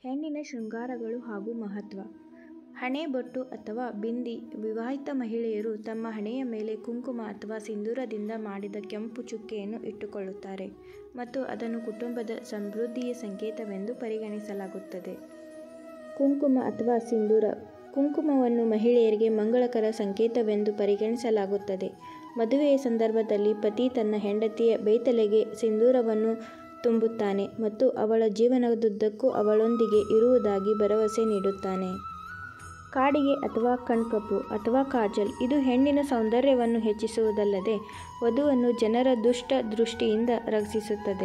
ಹೆಣ್ಣಿನ ಶೃಂಗಾರಗಳು ಹಾಗೂ ಮಹತ್ವ ಹಣೆಬೊಟ್ಟು ಅಥವಾ ಬಿಂದಿ ವಿವಾಹಿತ ಮಹಿಳೆಯರು ತಮ್ಮ ಹಣೆಯ ಮೇಲೆ ಕುಂಕುಮ ಅಥವಾ ಸಿಂಧೂರದಿಂದ ಮಾಡಿದ ಕೆಂಪು ಚುಕ್ಕೆಯನ್ನು ಇಟ್ಟುಕೊಳ್ಳುತ್ತಾರೆ ಮತ್ತು ಅದನ್ನು ಕುಟುಂಬದ ಸಮೃದ್ಧಿಯ ಸಂಕೇತವೆಂದು ಪರಿಗಣಿಸಲಾಗುತ್ತದೆ. ಕುಂಕುಮ ಅಥವಾ ಸಿಂಧೂರ ಕುಂಕುಮವನ್ನು ಮಹಿಳೆಯರಿಗೆ ಮಂಗಳಕರ ಸಂಕೇತವೆಂದು ಪರಿಗಣಿಸಲಾಗುತ್ತದೆ. ಮದುವೆಯ ಸಂದರ್ಭದಲ್ಲಿ ಪತಿ ತನ್ನ ಹೆಂಡತಿಯ ಬೆತ್ತಲೆಗೆ ಸಿಂಧೂರವನ್ನು ತುಂಬುತ್ತಾನೆ ಮತ್ತು ಅವಳ ಜೀವನದುದ್ದಕ್ಕೂ ಅವಳೊಂದಿಗೆ ಇರುವುದಾಗಿ ಭರವಸೆ ನೀಡುತ್ತಾನೆ. ಕಾಡಿಗೆ ಅಥವಾ ಕಣ್ಕಪ್ಪು ಅಥವಾ ಕಾಜಲ್ ಇದು ಹೆಣ್ಣಿನ ಸೌಂದರ್ಯವನ್ನು ಹೆಚ್ಚಿಸುವುದಲ್ಲದೆ ವಧುವನ್ನು ಜನರ ದುಷ್ಟ ದೃಷ್ಟಿಯಿಂದ ರಕ್ಷಿಸುತ್ತದೆ.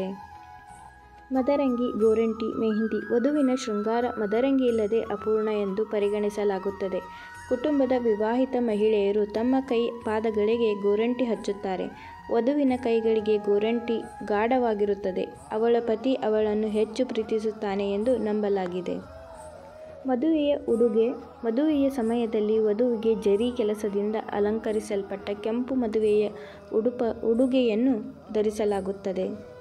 ಮದರಂಗಿ ಗೋರಂಟಿ ಮೆಹಂದಿ ವಧುವಿನ ಶೃಂಗಾರ ಮದರಂಗಿಯಿಲ್ಲದೆ ಅಪೂರ್ಣ ಎಂದು ಪರಿಗಣಿಸಲಾಗುತ್ತದೆ. ಕುಟುಂಬದ ವಿವಾಹಿತ ಮಹಿಳೆಯರು ತಮ್ಮ ಕೈ, ಪಾದಗಳಿಗೆ ಗೋರಂಟಿ ಹಚ್ಚುತ್ತಾರೆ. ವಧುವಿನ ಕೈಗಳಿಗೆ ಗೋರಂಟಿ ಗಾಢವಾಗಿರುತ್ತದೆ, ಅವಳ ಪತಿ ಅವಳನ್ನು ಹೆಚ್ಚು ಪ್ರೀತಿಸುತ್ತಾನೆ ಎಂದು ನಂಬಲಾಗಿದೆ. ಮದುವೆಯ ಉಡುಗೆ ಮದುವೆಯ ಸಮಯದಲ್ಲಿ ವಧುವಿಗೆ ಜರಿ ಕೆಲಸದಿಂದ ಅಲಂಕರಿಸಲ್ಪಟ್ಟ ಕೆಂಪು ಮದುವೆಯ ಉಡುಗೆಯನ್ನು ಧರಿಸಲಾಗುತ್ತದೆ.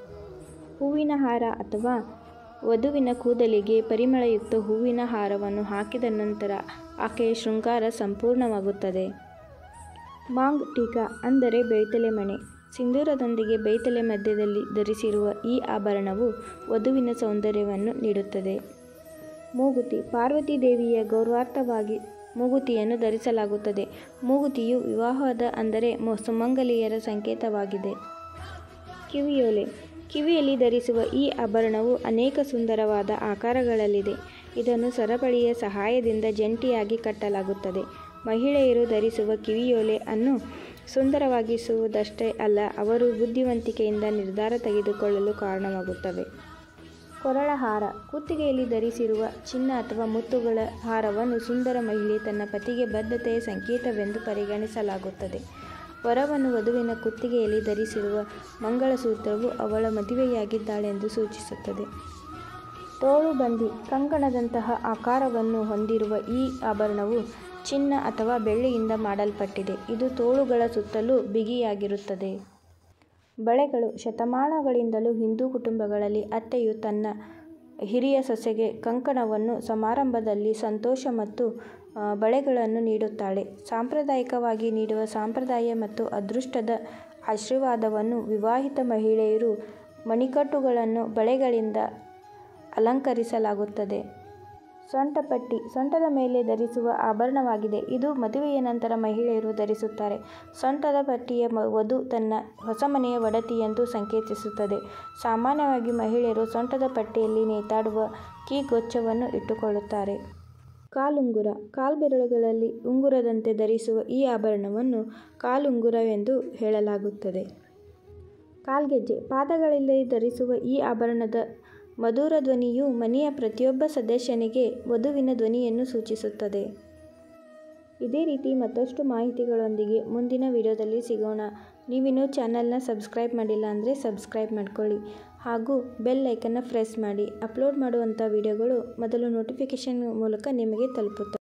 ಹೂವಿನ ಹಾರ ಅಥವಾ ವಧುವಿನ ಕೂದಲಿಗೆ ಪರಿಮಳಯುಕ್ತ ಹೂವಿನ ಹಾರವನ್ನು ಹಾಕಿದ ನಂತರ ಆಕೆಯ ಶೃಂಗಾರ ಸಂಪೂರ್ಣವಾಗುತ್ತದೆ. ಮಾಂಗ್ ಟೀಕಾ ಅಂದರೆ ಬೆತ್ತಲೆ ಮಣೆ ಸಿಂಧೂರದೊಂದಿಗೆ ಬೆತ್ತಲೆ ಮಧ್ಯದಲ್ಲಿ ಧರಿಸಿರುವ ಈ ಆಭರಣವು ವಧುವಿನ ಸೌಂದರ್ಯವನ್ನು ನೀಡುತ್ತದೆ. ಮೂಗುತಿ ಪಾರ್ವತಿ ದೇವಿಯ ಗೌರವಾರ್ಥವಾಗಿ ಮೂಗುತಿಯನ್ನು ಧರಿಸಲಾಗುತ್ತದೆ. ಮೂಗುತಿಯು ವಿವಾಹದ ಅಂದರೆ ಸುಮಂಗಲಿಯರ ಸಂಕೇತವಾಗಿದೆ. ಕಿವಿಯೋಲೆ ಕಿವಿಯಲ್ಲಿ ಧರಿಸುವ ಈ ಆಭರಣವು ಅನೇಕ ಸುಂದರವಾದ ಆಕಾರಗಳಲ್ಲಿದೆ, ಇದನ್ನು ಸರಪಳಿಯ ಸಹಾಯದಿಂದ ಜಂಟಿಯಾಗಿ ಕಟ್ಟಲಾಗುತ್ತದೆ. ಮಹಿಳೆಯರು ಧರಿಸುವ ಕಿವಿಯೋಲೆ ಅನ್ನು ಸುಂದರವಾಗಿಸುವುದಷ್ಟೇ ಅಲ್ಲ, ಅವರು ಬುದ್ಧಿವಂತಿಕೆಯಿಂದ ನಿರ್ಧಾರ ತೆಗೆದುಕೊಳ್ಳಲು ಕಾರಣವಾಗುತ್ತವೆ. ಕೊರಳ ಹಾರ ಕುತ್ತಿಗೆಯಲ್ಲಿ ಧರಿಸಿರುವ ಚಿನ್ನ ಅಥವಾ ಮುತ್ತುಗಳ ಹಾರವನ್ನು ಸುಂದರ ಮಹಿಳೆ ತನ್ನ ಪತಿಗೆ ಬದ್ಧತೆಯ ಸಂಕೇತವೆಂದು ಪರಿಗಣಿಸಲಾಗುತ್ತದೆ. ವರವನ್ನು ವಧುವಿನ ಕುತ್ತಿಗೆಯಲ್ಲಿ ಧರಿಸಿರುವ ಮಂಗಳಸೂತ್ರವು ಅವಳು ಮದುವೆಯಾಗಿದ್ದಾಳೆಂದು ಸೂಚಿಸುತ್ತದೆ. ತೋಳುಬಂದಿ ಕಂಕಣದಂತಹ ಆಕಾರವನ್ನು ಹೊಂದಿರುವ ಈ ಆಭರಣವು ಚಿನ್ನ ಅಥವಾ ಬೆಳ್ಳಿಯಿಂದ ಮಾಡಲ್ಪಟ್ಟಿದೆ, ಇದು ತೋಳುಗಳ ಸುತ್ತಲೂ ಬಿಗಿಯಾಗಿರುತ್ತದೆ. ಬಳೆಗಳು ಶತಮಾನಗಳಿಂದಲೂ ಹಿಂದೂ ಕುಟುಂಬಗಳಲ್ಲಿ ಅತ್ತೆಯು ತನ್ನ ಹಿರಿಯ ಸೊಸೆಗೆ ಕಂಕಣವನ್ನು ಸಮಾರಂಭದಲ್ಲಿ ಸಂತೋಷ ಮತ್ತು ಬಳೆಗಳನ್ನು ನೀಡುತ್ತಾಳೆ. ಸಾಂಪ್ರದಾಯಿಕವಾಗಿ ನೀಡುವ ಸಂಪ್ರದಾಯ ಮತ್ತು ಅದೃಷ್ಟದ ಆಶೀರ್ವಾದವನ್ನು ವಿವಾಹಿತ ಮಹಿಳೆಯರು ಮಣಿಕಟ್ಟುಗಳನ್ನು ಬಳೆಗಳಿಂದ ಅಲಂಕರಿಸಲಾಗುತ್ತದೆ. ಸೊಂಟಪಟ್ಟಿ ಸೊಂಟದ ಮೇಲೆ ಧರಿಸುವ ಆಭರಣವಾಗಿದೆ, ಇದು ಮದುವೆಯ ನಂತರ ಮಹಿಳೆಯರು ಧರಿಸುತ್ತಾರೆ. ಸೊಂಟದ ಪಟ್ಟಿಯು ವಧು ತನ್ನ ಹೊಸ ಮನೆಯ ಒಡತಿ ಎಂದು ಸಂಕೇತಿಸುತ್ತದೆ. ಸಾಮಾನ್ಯವಾಗಿ ಮಹಿಳೆಯರು ಸೊಂಟದ ಪಟ್ಟಿಯಲ್ಲಿ ನೇತಾಡುವ ಕೀಗೊಚ್ಚವನ್ನು ಇಟ್ಟುಕೊಳ್ಳುತ್ತಾರೆ. ಕಾಲುಂಗುರ ಕಾಲ್ಬೆರಳುಗಳಲ್ಲಿ ಉಂಗುರದಂತೆ ಧರಿಸುವ ಈ ಆಭರಣವನ್ನು ಕಾಲುಂಗುರವೆಂದು ಹೇಳಲಾಗುತ್ತದೆ. ಕಾಲ್ಗೆಜ್ಜೆ ಪಾದಗಳಲ್ಲಿ ಧರಿಸುವ ಈ ಆಭರಣದ ಮಧುರ ಧ್ವನಿಯು ಮನೆಯ ಪ್ರತಿಯೊಬ್ಬ ಸದಸ್ಯನಿಗೆ ವಧುವಿನ ಧ್ವನಿಯನ್ನು ಸೂಚಿಸುತ್ತದೆ. ಇದೇ ರೀತಿ ಮತ್ತಷ್ಟು ಮಾಹಿತಿಗಳೊಂದಿಗೆ ಮುಂದಿನ ವೀಡಿಯೋದಲ್ಲಿ ಸಿಗೋಣ. ನೀವಿನ್ನೂ ಚಾನೆಲ್ನ ಸಬ್ಸ್ಕ್ರೈಬ್ ಮಾಡಿಲ್ಲ ಅಂದ್ರೆ ಸಬ್ಸ್ಕ್ರೈಬ್ ಮಾಡ್ಕೊಳ್ಳಿ ಹಾಗೂ ಬೆಲ್ ಐಕಾನ್ನ ಪ್ರೆಸ್ ಮಾಡಿ. ಅಪ್ಲೋಡ್ ಮಾಡುವಂತ ವೀಡಿಯೋಗಳು ಮೊದಲು ನೋಟಿಫಿಕೇಷನ್ ಮೂಲಕ ನಿಮಗೆ ತಲುಪುತ್ತವೆ.